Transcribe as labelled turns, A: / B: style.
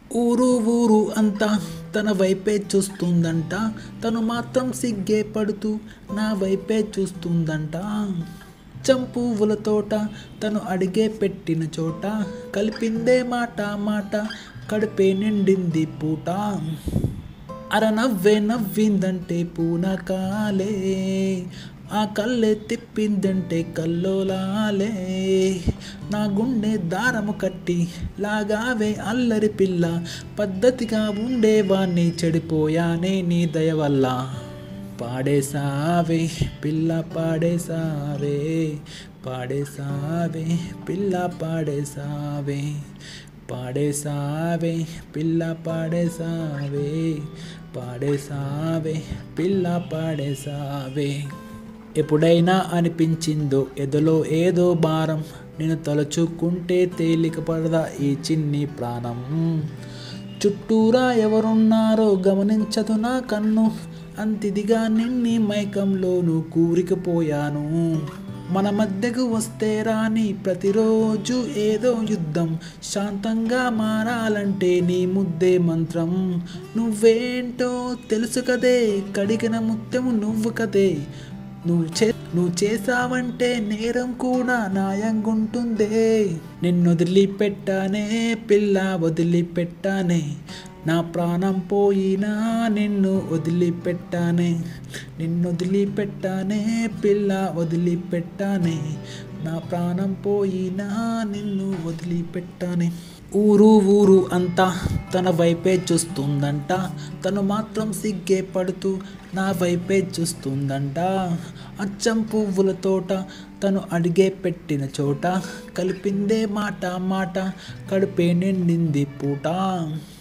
A: ఊరు ఊరు అంతా తన వైపే చూస్తుందంట తను మాత్రం సిగ్గే పడుతూ నా వైపే చూస్తుందంట చంపువుల తోట తను అడిగే పెట్టిన చోట కలిపిందే మాట మాట కడిపే నిండింది పూట అర నవ్వే నవ్విందంటే పూనకాలే ఆ కళ్ళే తిప్పిందంటే కల్లోలాలే నా గుండె దారము కట్టి లాగావే అల్లరి పిల్ల పద్ధతిగా ఉండేవాణ్ణి చెడిపోయానే నీ దయ వల్ల పాడేసావే పిల్ల పాడేసావే పాడేసావే పిల్ల పాడేసావే పాడేసావే పిల్ల పాడేసావే పాడేసావే పిల్ల పాడేసావే ఎప్పుడైనా అనిపించిందో ఎదలో ఏదో భారం నేను తలుచుకుంటే తేలిక పడదా ఈ చిన్ని ప్రాణం చుట్టూరా ఎవరున్నారో గమనించదు నా కన్ను అంతిదిగా నిన్ని మైకంలోను కూరికిపోయాను మన మధ్యకు వస్తే రాని ప్రతిరోజు ఏదో యుద్ధం శాంతంగా మారాలంటే నీ ముద్దే మంత్రం నువ్వేంటో తెలుసు కదే కడిగిన ముత్యము నువ్వు కదే నువ్వు చే నువ్వు చేసావంటే నేరం కూడా న్యాయంగుంటుందే నిన్ను వదిలిపెట్టానే పిల్ల వదిలిపెట్టానే నా ప్రాణం పోయినా నిన్ను వదిలిపెట్టానే నిన్ను వదిలిపెట్టానే పిల్ల వదిలిపెట్టానే నా ప్రాణం పోయినా నిన్ను వదిలిపెట్టానే ఊరు ఊరు అంతా తన వైపే చూస్తుందంట తను మాత్రం సిగ్గే పడుతూ నా వైపే చూస్తుందంట అచ్చం పువ్వుల తోట తను అడిగే పెట్టిన చోట కలిపిందే మాట మాట కడిపే నిండింది పూట